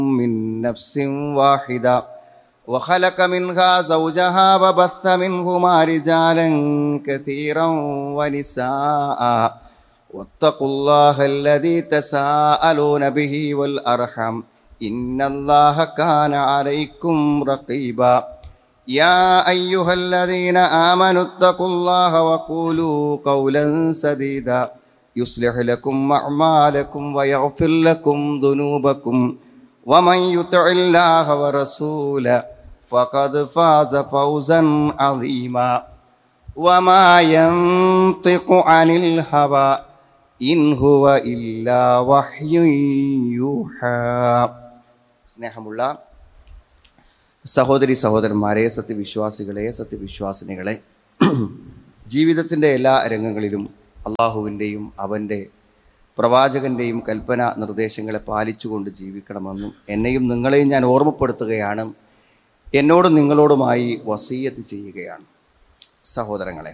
من نفس واحدة وخلق منها زوجها وبث منهما رجالا كثيرا ونساء واتقوا الله الذي تساءلون به والأرحم إن الله كان عليكم رقيبا يا أيها الذين آمنوا اتقوا الله وقولوا قولا سديدا يصلح لكم أعمالكم ويغفر لكم ذنوبكم ومن يطع الله ورسوله فقد فاز فوزا عظيما وما ينطق عن الهوى إن هو إلا وحي يوحى സ്നേഹമുള്ള സഹോദരി സഹോദരന്മാരെ സത്യവിശ്വാസികളെ സത്യവിശ്വാസിനികളെ ജീവിതത്തിൻ്റെ എല്ലാ രംഗങ്ങളിലും അള്ളാഹുവിൻ്റെയും അവൻ്റെ പ്രവാചകൻ്റെയും കൽപ്പന നിർദ്ദേശങ്ങളെ പാലിച്ചുകൊണ്ട് ജീവിക്കണമെന്നും എന്നെയും നിങ്ങളെയും ഞാൻ ഓർമ്മപ്പെടുത്തുകയാണ് എന്നോടും നിങ്ങളോടുമായി വസീയത്ത് ചെയ്യുകയാണ് സഹോദരങ്ങളെ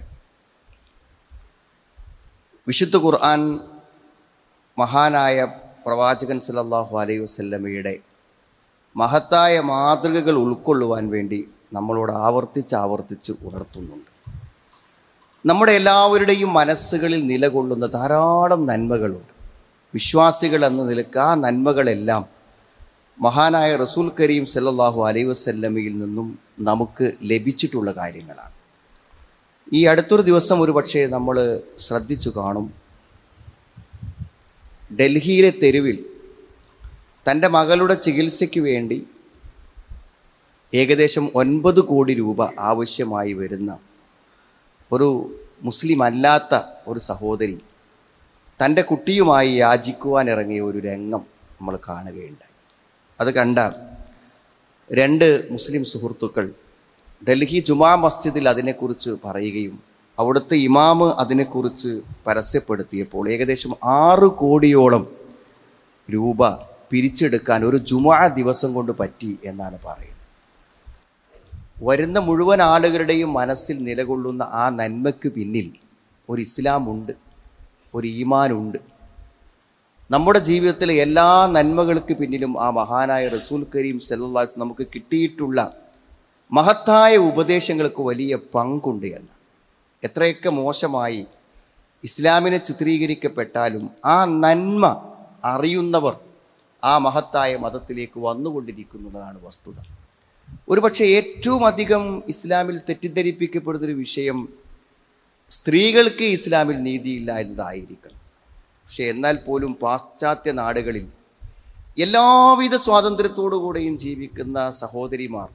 വിശുദ്ധ ഖുർആൻ മഹാനായ പ്രവാചകൻ സല്ലല്ലാഹു അലൈഹി വസല്ലമയുടെ മഹത്തായ മാതൃകകൾ ഉൾക്കൊള്ളുവാൻ വേണ്ടി നമ്മളോട് ആവർത്തിച്ച് ആവർത്തിച്ച് ഉണർത്തുന്നുണ്ട് നമ്മുടെ എല്ലാവരുടെയും മനസ്സുകളിൽ നിലകൊള്ളുന്ന ധാരാളം നന്മകളുണ്ട് വിശ്വാസികൾ എന്ന നിലക്ക് ആ നന്മകളെല്ലാം മഹാനായ റസൂൽ കരീം സല്ലല്ലാഹു അലൈഹി വസല്ലമയിൽ നിന്നും നമുക്ക് ലഭിച്ചിട്ടുള്ള കാര്യങ്ങളാണ് ഈ അടുത്തൊരു ദിവസം ഒരു പക്ഷേ നമ്മൾ ശ്രദ്ധിച്ചു കാണും ഡൽഹിയിലെ തെരുവിൽ തൻ്റെ മകളുടെ ചികിത്സയ്ക്ക് വേണ്ടി ഏകദേശം ഒൻപത് കോടി രൂപ ആവശ്യമായി വരുന്ന ഒരു മുസ്ലിം അല്ലാത്ത ഒരു സഹോദരി തൻ്റെ കുട്ടിയുമായി യാചിക്കുവാൻ ഇറങ്ങിയ ഒരു രംഗം നമ്മൾ കാണുകയുണ്ടായി അത് കണ്ട രണ്ട് മുസ്ലിം സുഹൃത്തുക്കൾ ഡൽഹി ജുമാ മസ്ജിദിൽ അതിനെക്കുറിച്ച് പറയുകയും അവിടുത്തെ ഇമാമ് അതിനെക്കുറിച്ച് പരസ്യപ്പെടുത്തിയപ്പോൾ ഏകദേശം ആറ് കോടിയോളം രൂപ പിരിച്ചെടുക്കാൻ ഒരു ജുമാ ദിവസം കൊണ്ട് പറ്റി എന്നാണ് പറയുന്നത് വരുന്ന മുഴുവൻ ആളുകളുടെയും മനസ്സിൽ നിലകൊള്ളുന്ന ആ നന്മയ്ക്ക് പിന്നിൽ ഒരു ഇസ്ലാമുണ്ട് ഒരു ഈമാനുണ്ട് നമ്മുടെ ജീവിതത്തിലെ എല്ലാ നന്മകൾക്ക് പിന്നിലും ആ മഹാനായ റസൂൽ കരീം സല്ലാസ് നമുക്ക് കിട്ടിയിട്ടുള്ള മഹത്തായ ഉപദേശങ്ങൾക്ക് വലിയ പങ്കുണ്ട് എന്ന് എത്രയൊക്കെ മോശമായി ഇസ്ലാമിനെ ചിത്രീകരിക്കപ്പെട്ടാലും ആ നന്മ അറിയുന്നവർ ആ മഹത്തായ മതത്തിലേക്ക് വന്നുകൊണ്ടിരിക്കുന്നതാണ് വസ്തുത ഒരുപക്ഷെ ഏറ്റവും അധികം ഇസ്ലാമിൽ തെറ്റിദ്ധരിപ്പിക്കപ്പെടുന്നൊരു വിഷയം സ്ത്രീകൾക്ക് ഇസ്ലാമിൽ നീതിയില്ല എന്നതായിരിക്കണം പക്ഷെ എന്നാൽ പോലും പാശ്ചാത്യ നാടുകളിൽ എല്ലാവിധ സ്വാതന്ത്ര്യത്തോടുകൂടെയും ജീവിക്കുന്ന സഹോദരിമാർ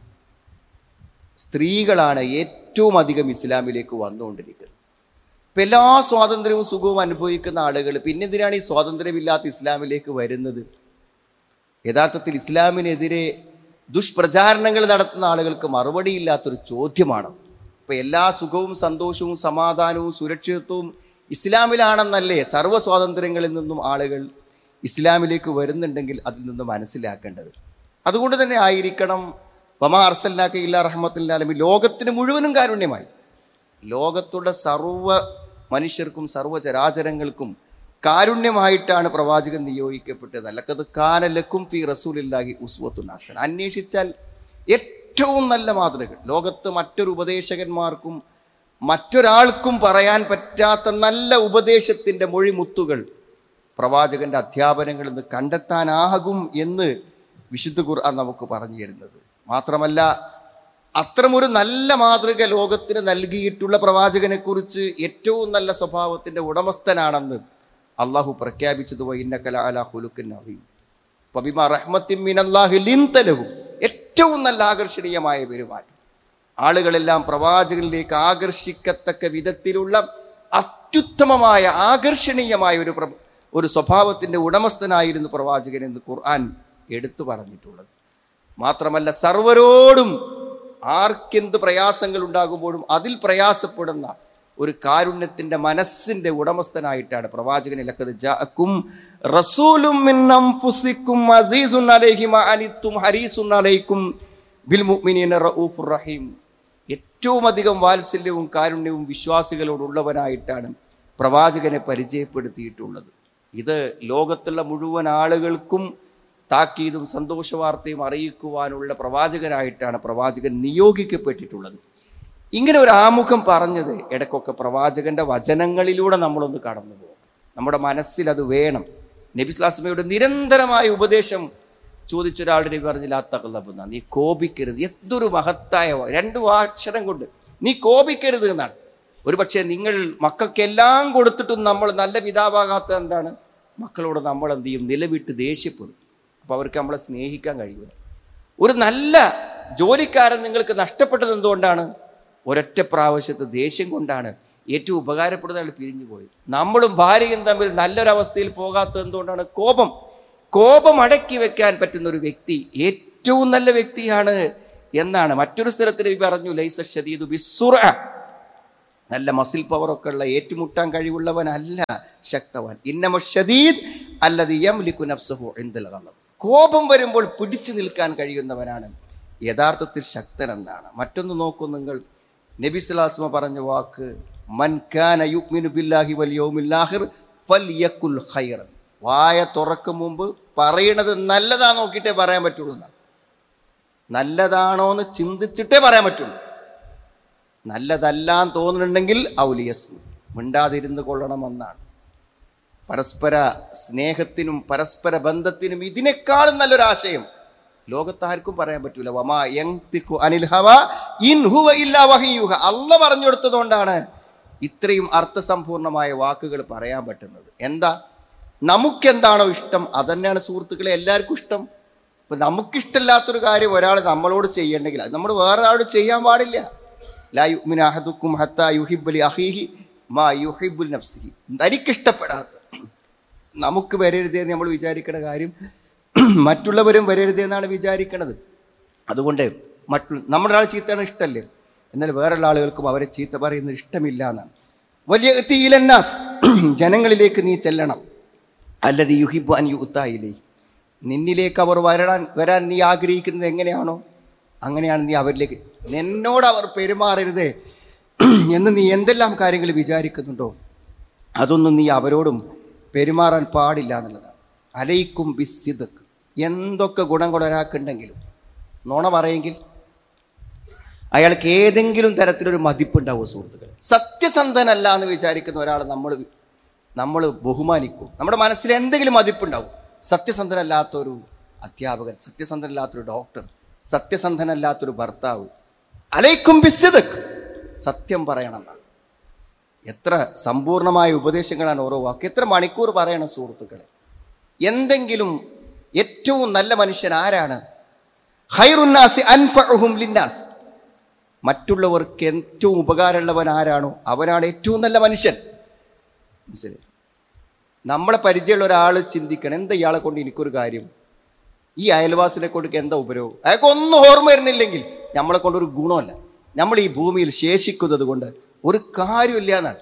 സ്ത്രീകളാണ് ഏറ്റവും അധികം ഇസ്ലാമിലേക്ക് വന്നുകൊണ്ടിരിക്കുന്നത് ഇപ്പം എല്ലാ സ്വാതന്ത്ര്യവും സുഖവും അനുഭവിക്കുന്ന ആളുകൾ പിന്നെ എന്തിനാണ് ഈ സ്വാതന്ത്ര്യമില്ലാത്ത ഇസ്ലാമിലേക്ക് വരുന്നത് യഥാർത്ഥത്തിൽ ഇസ്ലാമിനെതിരെ ദുഷ്പ്രചാരണങ്ങൾ നടത്തുന്ന ആളുകൾക്ക് മറുപടിയില്ലാത്തൊരു ചോദ്യമാണ് ഇപ്പം എല്ലാ സുഖവും സന്തോഷവും സമാധാനവും സുരക്ഷിതത്വവും ഇസ്ലാമിലാണെന്നല്ലേ സർവ്വ സ്വാതന്ത്ര്യങ്ങളിൽ നിന്നും ആളുകൾ ഇസ്ലാമിലേക്ക് വരുന്നുണ്ടെങ്കിൽ അതിൽ നിന്ന് മനസ്സിലാക്കേണ്ടത് അതുകൊണ്ട് തന്നെ ആയിരിക്കണം വമാ അർസല്ലാക്ക ഇല്ല റഹ്മത്തുല്ലാലമി ലോകത്തിന് മുഴുവനും കാരുണ്യമായി ലോകത്തുള്ള സർവ്വ മനുഷ്യർക്കും സർവ്വചരാചരങ്ങൾക്കും കാരുണ്യമായിട്ടാണ് പ്രവാചകൻ നിയോഗിക്കപ്പെട്ടത് അല്ലക്കത് കാനലക്കും ഫി റസൂലില്ലാഹി ഉസ്വത്തുൻ ഹസൻ അന്വേഷിച്ചാൽ ഏറ്റവും നല്ല മാതൃകൾ ലോകത്ത് മറ്റൊരു ഉപദേശകന്മാർക്കും മറ്റൊരാൾക്കും പറയാൻ പറ്റാത്ത നല്ല ഉപദേശത്തിൻ്റെ മൊഴിമുത്തുകൾ പ്രവാചകന്റെ അധ്യാപനങ്ങളിൽ നിന്ന് കണ്ടെത്താനാകും എന്ന് വിശുദ്ധ ഖുർആൻ നമുക്ക് പറഞ്ഞു തരുന്നത് മാത്രമല്ല അത്തരമൊരു നല്ല മാതൃക ലോകത്തിന് നൽകിയിട്ടുള്ള പ്രവാചകനെ കുറിച്ച് ഏറ്റവും നല്ല സ്വഭാവത്തിന്റെ ഉടമസ്ഥനാണെന്ന് അള്ളാഹു പ്രഖ്യാപിച്ചത് ഇന്നക്കല അല ഹുലുക്കിൻ അലീം പബിമ റഹ്മത്തിൻ മിനല്ലാഹി ലിൻതലഹു ഏറ്റവും നല്ല ആകർഷണീയമായ പെരുമാറ്റം ആളുകളെല്ലാം പ്രവാചകനിലേക്ക് ആകർഷിക്കത്തക്ക വിധത്തിലുള്ള അത്യുത്തമമായ ആകർഷണീയമായ ഒരു പ്ര ഒരു സ്വഭാവത്തിന്റെ ഉടമസ്ഥനായിരുന്നു പ്രവാചകൻ എന്ന് ഖുർആൻ എടുത്തു പറഞ്ഞിട്ടുള്ളത് മാത്രമല്ല സർവരോടും ആർക്കെന്ത് പ്രയാസങ്ങൾ ഉണ്ടാകുമ്പോഴും അതിൽ പ്രയാസപ്പെടുന്ന ഒരു കാരുണ്യത്തിന്റെ മനസ്സിന്റെ ഉടമസ്ഥനായിട്ടാണ് പ്രവാചകൻ ലക്കത് ജാഅക്കും റസൂലും മിൻ അൻഫുസിക്കും അസീസുൻ അലൈഹി മാ അനിത്തും ഹരീസുൻ അലൈക്കും ബിൽ മുഅ്മിനീന റഊഫുർ റഹീം ഏറ്റവും അധികം വാത്സല്യവും കാരുണ്യവും വിശ്വാസികളോടുള്ളവനായിട്ടാണ് പ്രവാചകനെ പരിചയപ്പെടുത്തിയിട്ടുള്ളത് ഇത് ലോകത്തുള്ള മുഴുവൻ ആളുകൾക്കും താക്കീതും സന്തോഷ വാർത്തയും അറിയിക്കുവാനുള്ള പ്രവാചകനായിട്ടാണ് പ്രവാചകൻ നിയോഗിക്കപ്പെട്ടിട്ടുള്ളത് ഇങ്ങനെ ഒരു ആമുഖം പറഞ്ഞത് ഇടയ്ക്കൊക്കെ പ്രവാചകന്റെ വചനങ്ങളിലൂടെ നമ്മളൊന്ന് കടന്നു പോകും നമ്മുടെ മനസ്സിൽ അത് വേണം നബിസ്ലാസ്മയുടെ നിരന്തരമായ ഉപദേശം ചോദിച്ചൊരാളുടെ നബി പറഞ്ഞില്ല തകലബുന്ന നീ കോപിക്കരുത് എന്തൊരു മഹത്തായ വാ- രണ്ടു അക്ഷരം കൊണ്ട് നീ കോപിക്കരുത് എന്നാണ് ഒരു പക്ഷേ നിങ്ങൾ മക്കൾക്കെല്ലാം കൊടുത്തിട്ടും നമ്മൾ നല്ല പിതാവാകാത്ത എന്താണ് മക്കളോട് നമ്മൾ എന്ത് ചെയ്യും നിലവിട്ട് ദേഷ്യപ്പെടും അപ്പോൾ അവർക്ക് നമ്മളെ സ്നേഹിക്കാൻ കഴിയില്ല ഒരു നല്ല ജോലിക്കാരൻ നിങ്ങൾക്ക് നഷ്ടപ്പെട്ടത് എന്തുകൊണ്ടാണ് ഒരൊറ്റ പ്രാവശ്യത്തെ ദേഷ്യം കൊണ്ടാണ് ഏറ്റവും ഉപകാരപ്പെടുന്ന ആൾ പിരിഞ്ഞു പോയി നമ്മളും ഭാര്യയും തമ്മിൽ നല്ലൊരവസ്ഥയിൽ പോകാത്തത് എന്തുകൊണ്ടാണ് കോപം കോപം അടക്കി വെക്കാൻ പറ്റുന്ന ഒരു വ്യക്തി ഏറ്റവും നല്ല വ്യക്തിയാണ് എന്നാണ് മറ്റൊരു സ്ഥലത്തിൽ നബി പറഞ്ഞു ലൈസ ഷദീദു ബിസ്സുറ നല്ല മസിൽ പവറൊക്കെ ഉള്ള ഏറ്റുമുട്ടാൻ കഴിവുള്ളവനല്ല ശക്തവാൻ ഇന്നമ ഷദീദ് അല്ലത് യംലിക്കു നഫ്സഹു ഇൻദൽ ഗളബ് കോപം വരുമ്പോൾ പിടിച്ചു നിൽക്കാൻ കഴിയുന്നവനാണ് യഥാർത്ഥത്തിൽ ശക്തൻ എന്നാണ് മറ്റൊന്ന് നോക്കൂ നിങ്ങൾ നബി സ്വലാസ്മ പറഞ്ഞ വാക്ക് മൻ കാന യുഗ്മിനു ബില്ലാഹി വൽ യൗമിൽ ആഖിർ ഫൽയകുൽ ഖൈറൻ വായ തുറക്കും മുമ്പ് പറയണത് നല്ലതാ നോക്കിയിട്ടേ പറയാൻ പറ്റുള്ളൂ എന്നാണ് നല്ലതാണോ എന്ന് ചിന്തിച്ചിട്ടേ പറയാൻ പറ്റുള്ളൂ നല്ലതല്ലാന്ന് തോന്നുന്നുണ്ടെങ്കിൽ ഔലിയസ്മു മിണ്ടാതിരുന്ന് കൊള്ളണമെന്നാണ് പരസ്പര സ്നേഹത്തിനും പരസ്പര ബന്ധത്തിനും ഇതിനേക്കാളും നല്ലൊരാശയം ലോകത്താർക്കും പറയാൻ പറ്റൂല വമാ യങ്തിഖു അനിൽ ഹവ ഇൻ ഹുവ ഇല്ലാ വഹിയുഹ അല്ല പറഞ്ഞു കൊടുത്തതുകൊണ്ടാണ് ഇത്രയും അർത്ഥസമ്പൂർണമായ വാക്കുകൾ പറയാൻ പറ്റുന്നത് എന്താ നമുക്കെന്താണോ ഇഷ്ടം അതന്നെയാണ് സുഹൃത്തുക്കളെ എല്ലാവർക്കും ഇഷ്ടം ഇപ്പൊ നമുക്കിഷ്ടമില്ലാത്തൊരു കാര്യം ഒരാൾ നമ്മളോട് ചെയ്യണമെങ്കിൽ അത് നമ്മൾ വേറെ ഒരാളോട് ചെയ്യാൻ പാടില്ല ലാ യുഅ്മിന അഹദുക്കും ഹത്താ യുഹിബ്ബു ലി അഖീഹി മാ യുഹിബ്ബു ലി നഫ്സിഹി തനിക്കിഷ്ടപ്പെടാത്ത നമുക്ക് വരരുതേന്ന് നമ്മൾ വിചാരിക്കുന്ന കാര്യം മറ്റുള്ളവരും വരരുതെന്നാണ് വിചാരിക്കണത് അതുകൊണ്ട് മറ്റു നമ്മുടെ ആൾ ചീത്തയാണ് ഇഷ്ടമല്ലേ എന്നാൽ വേറെയുള്ള ആളുകൾക്കും അവരെ ചീത്ത പറയുന്നത് ഇഷ്ടമില്ല എന്നാണ് വലിയ തീലന്നാസ് ജനങ്ങളിലേക്ക് നീ ചെല്ലണം അല്ലത് യുഹിബു അൻ യുത്തായില്ലേ നിന്നിലേക്ക് അവർ വരാൻ വരാൻ നീ ആഗ്രഹിക്കുന്നത് എങ്ങനെയാണോ അങ്ങനെയാണ് നീ അവരിലേക്ക് നിന്നോട് അവർ പെരുമാറരുത് എന്ന് നീ എന്തെല്ലാം കാര്യങ്ങൾ വിചാരിക്കുന്നുണ്ടോ അതൊന്നും നീ അവരോടും പെരുമാറാൻ പാടില്ല എന്നുള്ളതാണ് അലയിക്കും ബിസിദക്ക് എന്തൊക്കെ ഗുണം ഒരാൾക്കുണ്ടെങ്കിലും നുണ പറയെങ്കിൽ അയാൾക്ക് ഏതെങ്കിലും തരത്തിലൊരു മതിപ്പുണ്ടാവുമോ സുഹൃത്തുക്കൾ സത്യസന്ധനല്ല എന്ന് വിചാരിക്കുന്ന ഒരാൾ നമ്മൾ നമ്മൾ ബഹുമാനിക്കും നമ്മുടെ മനസ്സിൽ എന്തെങ്കിലും മതിപ്പുണ്ടാവും സത്യസന്ധനല്ലാത്തൊരു അധ്യാപകൻ സത്യസന്ധനല്ലാത്തൊരു ഡോക്ടർ സത്യസന്ധനല്ലാത്തൊരു ഭർത്താവ് അലൈക്കും ബിസിദക്ക് സത്യം പറയണം എന്നാണ് എത്ര സമ്പൂർണമായ ഉപദേശങ്ങളാണ് ഓരോ വാക്ക് എത്ര മണിക്കൂർ പറയണം സുഹൃത്തുക്കളെ എന്തെങ്കിലും ഏറ്റവും നല്ല മനുഷ്യൻ ആരാണ് ഹൈറുന്നാസി അൻഫഉഹും ലിന്നാസ് മറ്റുള്ളവർക്ക് ഏറ്റവും ഉപകാരമുള്ളവൻ ആരാണോ അവനാണ് ഏറ്റവും നല്ല മനുഷ്യൻ മനസ്സിലായി നമ്മളെ പരിചയമുള്ള ഒരാൾ ചിന്തിക്കണം എന്താ ഇയാളെ കൊണ്ട് എനിക്കൊരു കാര്യം ഈ അയൽവാസിനെ കൊണ്ട് എന്താ ഉപയോഗം അയാൾക്ക് ഒന്നും ഓർമ്മ വരുന്നില്ലെങ്കിൽ നമ്മളെ കൊണ്ടൊരു ഗുണമല്ല നമ്മൾ ഈ ഭൂമിയിൽ ശേഷിക്കുന്നത് കൊണ്ട് ഒരു കാര്യമില്ല എന്നാണ്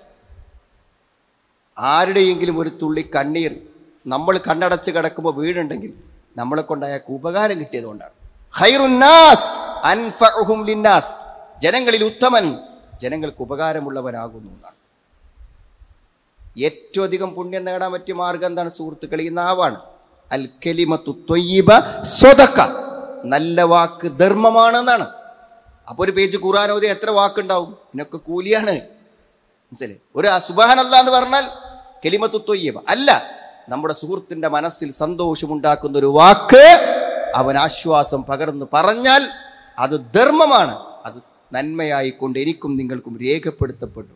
ആരുടെയെങ്കിലും ഒരു തുള്ളി കണ്ണീർ നമ്മൾ കണ്ണടച്ച് കിടക്കുമ്പോൾ വീടുണ്ടെങ്കിൽ നമ്മളെ കൊണ്ട് അയാൾക്ക് ഉപകാരം കിട്ടിയതുകൊണ്ടാണ് ഖൈറുന്നാസ് അൻഫഉഹും ലിന്നാസ് ജനങ്ങളിൽ ഉത്തമൻ ജനങ്ങൾക്ക് ഉപകാരമുള്ളവനാകുന്നു എന്നാണ് ഏറ്റവും അധികം പുണ്യം നേടാൻ പറ്റിയ മാർഗം എന്താണ് സുഹൃത്തുക്കൾ ഈ നാവാണ് അൽ കലിമത്തു ത്വയ്യിബ സ്വതക്ക നല്ല വാക്ക് ധർമ്മമാണെന്നാണ് അപ്പൊ ഒരു പേജ് ഖുറാൻ ഓതി എത്ര വാക്കുണ്ടാവും ഇതിനൊക്കെ കൂലിയാണ് മനസ്സിലെ ഒരു സുബാനല്ല എന്ന് പറഞ്ഞാൽ കെലിമത്തു ത്വയ്യബ അല്ല നമ്മുടെ സുഹൃത്തിന്റെ മനസ്സിൽ സന്തോഷമുണ്ടാക്കുന്ന ഒരു വാക്ക് അവൻ ആശ്വാസം പകർന്ന് പറഞ്ഞാൽ അത് ധർമ്മമാണ് അത് നന്മയായിക്കൊണ്ട് എനിക്കും നിങ്ങൾക്കും രേഖപ്പെടുത്തപ്പെടുന്നു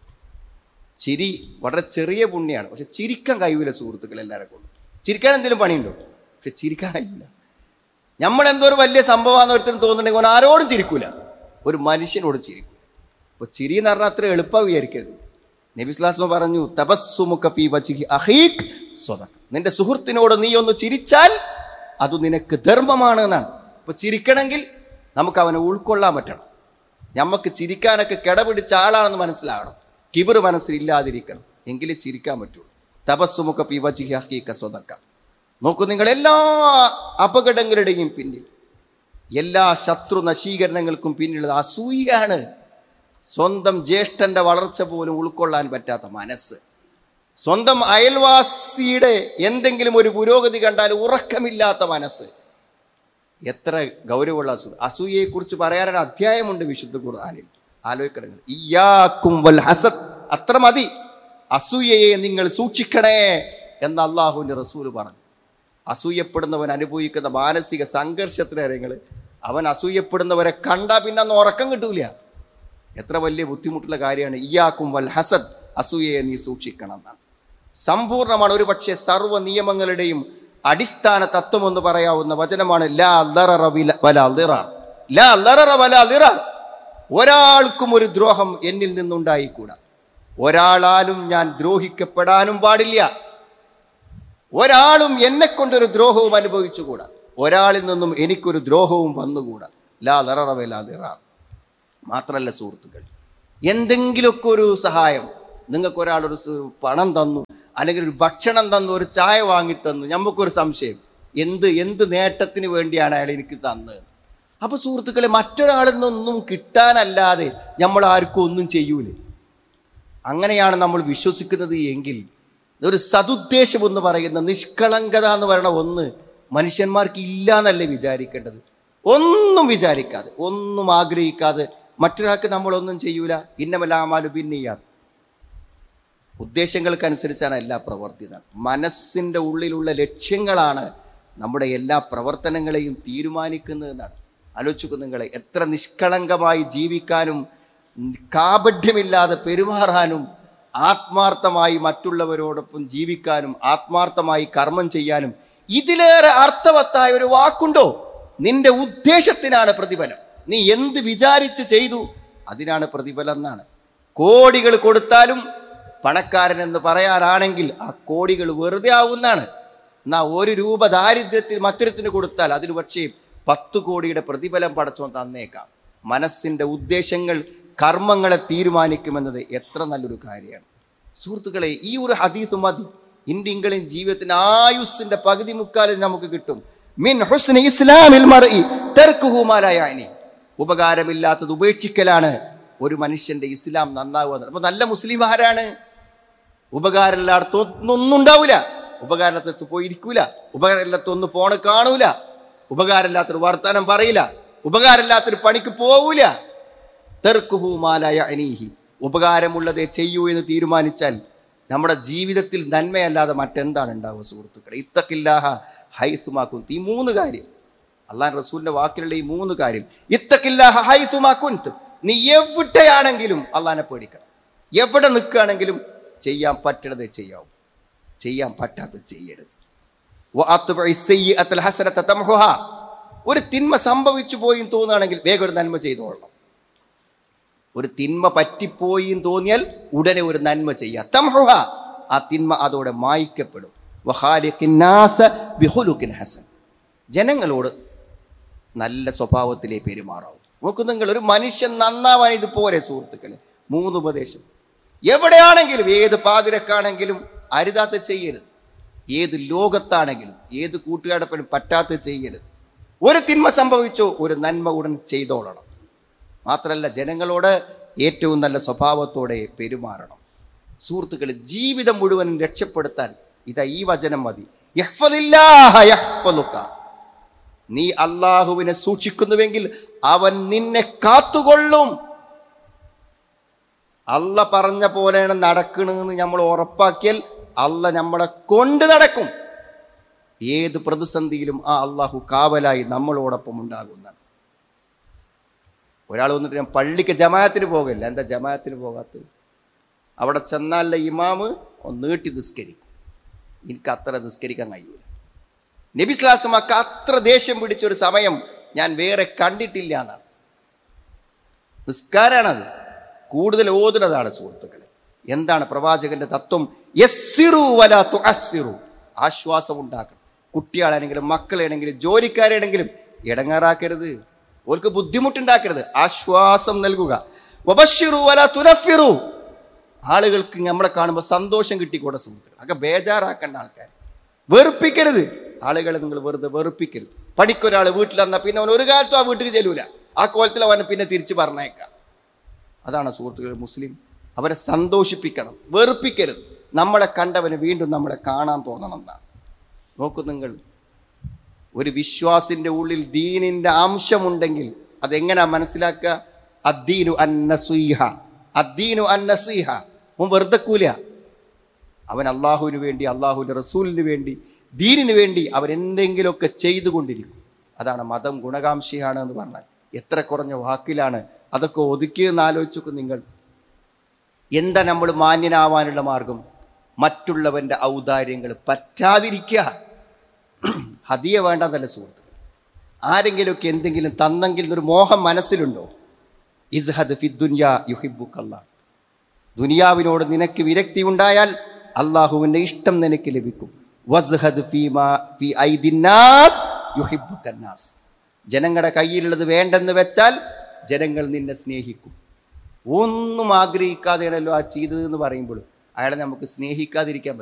ചിരി വളരെ ചെറിയ പുണ്യാണ് പക്ഷെ ചിരിക്കാൻ കഴിയില്ല സുഹൃത്തുക്കൾ എല്ലാവരെ കൊണ്ടും ചിരിക്കാൻ എന്തെങ്കിലും പണിയുണ്ടോ പക്ഷെ ചിരിക്കാൻ കഴിയില്ല നമ്മൾ എന്തോ ഒരു വലിയ സംഭവമാണെന്ന് ഒരുത്തരും തോന്നുന്നുണ്ടെങ്കിൽ ഓൻ ആരോടും ചിരിക്കൂല ഒരു മനുഷ്യനോട് ചിരിക്കൂല അപ്പൊ ചിരി എന്ന് പറഞ്ഞാൽ അത്ര എളുപ്പം വിചാരിക്കരുത് നബിസ്ലാസ്മ പറഞ്ഞു തപസ്സുമുഖ ഫീ വജ്ഹി അഖീഖ് സ്വതക്ക നിന്റെ സുഹൃത്തിനോട് നീ ഒന്ന് ചിരിച്ചാൽ അത് നിനക്ക് ധർമ്മമാണ് എന്നാണ് അപ്പൊ ചിരിക്കണമെങ്കിൽ നമുക്ക് അവനെ ഉൾക്കൊള്ളാൻ പറ്റണം നമുക്ക് ചിരിക്കാനൊക്കെ കിടപിടിച്ച ആളാണെന്ന് മനസ്സിലാകണം കിബിർ മനസ്സിൽ ഇല്ലാതിരിക്കണം എങ്കിലേ ചിരിക്കാൻ പറ്റുള്ളൂ തപസ്സുമുഖ ഫീ വജ്ഹി അഖീഖ സ്വതക്ക നോക്കൂ നിങ്ങൾ എല്ലാ അപകടങ്ങളുടെയും പിന്നിൽ എല്ലാ ശത്രു നശീകരണങ്ങൾക്കും പിന്നിലുള്ളത് അസൂയാണ് സ്വന്തം ജ്യേഷ്ഠന്റെ വളർച്ച പോലും ഉൾക്കൊള്ളാൻ പറ്റാത്ത മനസ്സ് സ്വന്തം അയൽവാസിയുടെ എന്തെങ്കിലും ഒരു പുരോഗതി കണ്ടാൽ ഉറക്കമില്ലാത്ത മനസ്സ് എത്ര ഗൗരവമുള്ള അസൂയ അസൂയയെക്കുറിച്ച് പറയാനൊരു അധ്യായമുണ്ട് വിശുദ്ധ ഖുർആാനിൽ ആലോചിക്കണങ്ങൾ ഇയാക്കും വൽ ഹസദ് അത്ര മതി അസൂയയെ നിങ്ങൾ സൂക്ഷിക്കണേ എന്ന് അള്ളാഹുവിൻ്റെ റസൂല് പറഞ്ഞു അസൂയപ്പെടുന്നവൻ അനുഭവിക്കുന്ന മാനസിക സംഘർഷത്തിലെ കാര്യങ്ങൾ അവൻ അസൂയപ്പെടുന്നവരെ കണ്ടാൽ പിന്നെ അന്ന് ഉറക്കം കിട്ടൂല എത്ര വലിയ ബുദ്ധിമുട്ടുള്ള കാര്യമാണ് ഇയാക്കും വൽ ഹസദ് അസൂയയെ നീ സൂക്ഷിക്കണം എന്നാണ് സമ്പൂർണ്ണമാണ് ഒരു പക്ഷേ സർവ്വ നിയമങ്ങളുടെയും അടിസ്ഥാന തത്വം എന്ന് പറയാവുന്ന വചനമാണ് ലാ ലററ വില- വലാ ലിറാർ. ലാ ലററ വലാ ലിറാർ. ഒരാൾക്കും ഒരു ദ്രോഹം എന്നിൽ നിന്നുണ്ടായിക്കൂടാ ഒരാളാലും ഞാൻ ദ്രോഹിക്കപ്പെടാനും പാടില്ല ഒരാളും എന്നെ കൊണ്ടൊരു ദ്രോഹവും അനുഭവിച്ചുകൂടാ ഒരാളിൽ നിന്നും എനിക്കൊരു ദ്രോഹവും വന്നുകൂടാ ലാ ലററ വലാ ലിറാർ. മാത്രല്ല സുഹൃത്തുക്കൾ എന്തെങ്കിലുമൊക്കെ ഒരു സഹായം നിങ്ങൾക്ക് ഒരാളൊരു സു- പണം തന്നു അല്ലെങ്കിൽ ഒരു ഭക്ഷണം തന്നു ഒരു ചായ വാങ്ങി തന്നു നമുക്കൊരു സംശയം എന്ത് എന്ത് നേട്ടത്തിന് വേണ്ടിയാണ് അയാൾ എനിക്ക് തന്നത് അപ്പൊ സുഹൃത്തുക്കളെ മറ്റൊരാളിൽ നിന്നൊന്നും കിട്ടാനല്ലാതെ നമ്മൾ ആർക്കും ഒന്നും ചെയ്യൂലേ അങ്ങനെയാണ് നമ്മൾ വിശ്വസിക്കുന്നത് എങ്കിൽ ഒരു സതുദ്ദേശം എന്ന് പറയുന്ന നിഷ്കളങ്കത എന്ന് പറയുന്ന ഒന്ന് മനുഷ്യന്മാർക്ക് ഇല്ല എന്നല്ലേ വിചാരിക്കേണ്ടത് ഒന്നും വിചാരിക്കാതെ ഒന്നും ആഗ്രഹിക്കാതെ മറ്റൊരാൾക്ക് നമ്മളൊന്നും ചെയ്യൂല ഇന്നമലാമാലു പിന്നെയ്യാ ഉദ്ദേശങ്ങൾക്കനുസരിച്ചാണ് എല്ലാ പ്രവർത്തിക്കുന്നത് മനസ്സിൻ്റെ ഉള്ളിലുള്ള ലക്ഷ്യങ്ങളാണ് നമ്മുടെ എല്ലാ പ്രവർത്തനങ്ങളെയും തീരുമാനിക്കുന്നതെന്നാണ് ആലോചിക്കുക നിങ്ങളെ എത്ര നിഷ്കളങ്കമായി ജീവിക്കാനും കാപഢ്യമില്ലാതെ പെരുമാറാനും ആത്മാർത്ഥമായി മറ്റുള്ളവരോടൊപ്പം ജീവിക്കാനും ആത്മാർത്ഥമായി കർമ്മം ചെയ്യാനും ഇതിലേറെ അർത്ഥവത്തായ ഒരു വാക്കുണ്ടോ നിന്റെ ഉദ്ദേശത്തിനാണ് പ്രതിഫലം നീ എന്ത് വിചാരിച്ച് ചെയ്തു അതിനാണ് പ്രതിഫലം എന്നാണ് കോടികൾ കൊടുത്താലും പണക്കാരൻ എന്ന് പറയാനാണെങ്കിൽ ആ കോടികൾ വെറുതെ ആവുന്നതാണ് എന്നാ ഒരു രൂപ ദാരിദ്ര്യത്തിൽ മറ്റൊരുത്തിന് കൊടുത്താൽ അതിന് പക്ഷേ പത്ത് കോടിയുടെ പ്രതിഫലം പടച്ചോൻ തന്നേക്കാം മനസ്സിന്റെ ഉദ്ദേശങ്ങൾ കർമ്മങ്ങളെ തീരുമാനിക്കുമെന്നത് എത്ര നല്ലൊരു കാര്യമാണ് സുഹൃത്തുക്കളെ ഈ ഒരു ഹദീസ് മതി ഇന്ത്യയും ജീവിതത്തിന് ആയുസ്സിന്റെ പകുതി മുക്കാലും നമുക്ക് കിട്ടും മിൻ ഹുസ്നി ഇസ്ലാമിൽ മർഇ തർക്കുഹു മാ ലാ യഅനി. ഉപകാരമില്ലാത്തത് ഉപേക്ഷിക്കലാണ് ഒരു മനുഷ്യന്റെ ഇസ്ലാം നന്നാവുക എന്ന്. അപ്പൊ നല്ല മുസ്ലിം ആരാണ് ഉപകാരമില്ലാത്ത ഒന്നും ഉണ്ടാവൂല ഉപകാരമില്ലാത്ത പോയിരിക്കൂല ഉപകാരമില്ലാത്തൊന്ന് ഫോണ് കാണൂല ഉപകാരമില്ലാത്തൊരു വർത്തമാനം പറയില്ല ഉപകാരമില്ലാത്തൊരു പണിക്ക് പോവൂല തെർക്കുഹു മാലായ അനീഹി ഉപകാരമുള്ളതേ ചെയ്യൂ എന്ന് തീരുമാനിച്ചാൽ നമ്മുടെ ജീവിതത്തിൽ നന്മയല്ലാതെ മറ്റെന്താണ് ഉണ്ടാവുക സുഹൃത്തുക്കളെ ഇത്തക്കില്ലാഹ ഹൈസുമാക്കും ഈ മൂന്ന് കാര്യം അള്ളാൻ റസൂലിന്റെ വാക്കിലുള്ള ഈ മൂന്ന് കാര്യം ഇത്തക്കില്ലാഹ ഹൈസുമാക്കും നീ എവിടെയാണെങ്കിലും അള്ളാനെ പേടിക്കണം എവിടെ നിൽക്കുകയാണെങ്കിലും ചെയ്യാൻ പറ്റണതേ ചെയ്യാവൂ ചെയ്യാൻ പറ്റാത്തത് ചെയ്യരുത് വഅത്ബഇ സയ്യിഅത്തൽ ഹസനത തംഹുഹ. ഒരു തിന്മ സംഭവിച്ചു പോയി എന്ന് തോന്നുകയാണെങ്കിൽ വേഗം ഒരു നന്മ ചെയ്തോളണം ഒരു തിന്മ പറ്റിപ്പോയി എന്ന് തോന്നിയാൽ ഉടനെ ഒരു നന്മ ചെയ്യുക തംഹുഹ. ആ തിന്മ അതോടെ മായ്ക്കപ്പെടും വഖാലിഖിൻ നാസ ബിഖുലുഖിൻ ഹസൻ ജനങ്ങളോട് നല്ല സ്വഭാവത്തിലേ പെരുമാറാവും നോക്കൂ നിങ്ങൾ ഒരു മനുഷ്യൻ നന്നാവാൻ ഇത് പോരെ സുഹൃത്തുക്കളെ മൂന്ന് ഉപദേശം എവിടെയാണെങ്കിലും ഏത് പാതിരക്കാണെങ്കിലും അരുതാത്ത ചെയ്യരുത് ഏത് ലോകത്താണെങ്കിലും ഏത് കൂട്ടുകാരപ്പനും പറ്റാത്ത ചെയ്യരുത് ഒരു തിന്മ സംഭവിച്ചോ ഒരു നന്മ ഉടൻ ചെയ്തോളണം മാത്രമല്ല ജനങ്ങളോട് ഏറ്റവും നല്ല സ്വഭാവത്തോടെ പെരുമാറണം സുഹൃത്തുക്കളെ ജീവിതം മുഴുവനും രക്ഷപ്പെടുത്താൻ ഇതാ ഈ വചനം മതി യഹ്ഫദില്ലാഹ യഹ്ഫദുക. നീ അള്ളാഹുവിനെ സൂക്ഷിക്കുന്നുവെങ്കിൽ അവൻ നിന്നെ കാത്തുകൊള്ളും അല്ല പറഞ്ഞ പോലെയാണ് നടക്കണമെന്ന് നമ്മൾ ഉറപ്പാക്കിയാൽ അല്ല നമ്മളെ കൊണ്ട് നടക്കും ഏത് പ്രതിസന്ധിയിലും ആ അള്ളാഹു കാവലായി നമ്മളോടൊപ്പം ഉണ്ടാകുന്നതാണ് ഒരാൾ വന്നിട്ട് ഞാൻ പള്ളിക്ക് ജമാഅത്തിന് പോകില്ല എന്താ ജമാഅത്തിന് പോകാത്തത് അവിടെ ചെന്നാലുള്ള ഇമാമ് ഒന്ന് നീട്ടി നിസ്കരിക്കും എനിക്ക് അത്ര നിസ്കരിക്കാൻ കഴിയൂല നബിസ്ലാസമാക്ക് അത്ര ദേഷ്യം പിടിച്ചൊരു സമയം ഞാൻ വേറെ കണ്ടിട്ടില്ല എന്നാണ് നിസ്കാരാണത് കൂടുതൽ ഓതുന്നതാണ് സുഹൃത്തുക്കളെ എന്താണ് പ്രവാചകന്റെ തത്വം യസ്സിറു വലാ തുഅസ്സിറു ആശ്വാസം ഉണ്ടാക്കണം കുട്ടികളാണെങ്കിലും മക്കളാണെങ്കിലും ജോലിക്കാരാണെങ്കിലും ഇടങ്ങാറാക്കരുത് ഓർക്ക് ബുദ്ധിമുട്ടുണ്ടാക്കരുത് ആശ്വാസം നൽകുക വബശ്ശിറു വലാ തുനഫിറു ആളുകൾക്ക് നമ്മളെ കാണുമ്പോൾ സന്തോഷം കിട്ടിക്കൂടെ സുഹൃത്തുക്കൾ ഒക്കെ ബേജാറാക്കേണ്ട ആൾക്കാർ വെറുപ്പിക്കരുത് ആളുകളെ നിങ്ങൾ വെറുതെ വെറുപ്പിക്കരുത് പണിക്കൊരാൾ വീട്ടിൽ വന്നാൽ പിന്നെ അവൻ ഒരു കാലത്തും ആ വീട്ടിൽ ചെല്ലൂല ആ കോലത്തിൽ അവനെ പിന്നെ തിരിച്ച് പറഞ്ഞേക്കാം അതാണ് സുഹൃത്തുക്കൾ മുസ്ലിം അവരെ സന്തോഷിപ്പിക്കണം വെറുപ്പിക്കരുത് നമ്മളെ കണ്ടവന് വീണ്ടും നമ്മളെ കാണാൻ തോന്നണം എന്നാണ് നോക്കൂ നിങ്ങൾ ഒരു വിശ്വാസിന്റെ ഉള്ളിൽ ദീനിന്റെ അംശമുണ്ടെങ്കിൽ അതെങ്ങനെയാ മനസ്സിലാക്കുക അദ്ദീനു അന്നസീഹ അദ്ദീനു അന്നസീഹ അവൻ വെറുതെ കൂല അവൻ അള്ളാഹുവിന് വേണ്ടി അള്ളാഹുവിൻ്റെ റസൂലിന് വേണ്ടി ദീനിന് വേണ്ടി അവൻ എന്തെങ്കിലുമൊക്കെ ചെയ്തുകൊണ്ടിരിക്കും അതാണ് മതം ഗുണകാംക്ഷിയാണ് എന്ന് പറഞ്ഞാൽ എത്ര കുറഞ്ഞ വാക്കിലാണ് അതൊക്കെ ഒതുക്കിയെന്ന് ആലോചിച്ചു നിങ്ങൾ എന്താ നമ്മൾ മാന്യനാവാനുള്ള മാർഗം മറ്റുള്ളവന്റെ ഔദാര്യങ്ങൾ പറ്റാതിരിക്കുക ഹതിയ വേണ്ടെന്നല്ല സുഹൃത്ത് ആരെങ്കിലുമൊക്കെ എന്തെങ്കിലും തന്നെങ്കിൽ ഒരു മോഹം മനസ്സിലുണ്ടോ ഇസ്ഹദ് ഫി ദുനിയ യുഹിബുക്കല്ല ദുനിയാവിനോട് നിനക്ക് വിരക്തി ഉണ്ടായാൽ അള്ളാഹുവിൻ്റെ ഇഷ്ടം നിനക്ക് ലഭിക്കും വസ്ഹദ് ഫീമാ ഫി ഐദിന്നാസ് യുഹിബുക്കന്നാസ് ജനങ്ങളുടെ കയ്യിലുള്ളത് വേണ്ടെന്ന് വെച്ചാൽ ജനങ്ങൾ നിന്നെ സ്നേഹിക്കും ഒന്നും ആഗ്രഹിക്കാതെയാണല്ലോ ആ ചെയ്തതെന്ന് പറയുമ്പോൾ അയാളെ നമുക്ക് സ്നേഹിക്കാതിരിക്കാൻ പറ്റും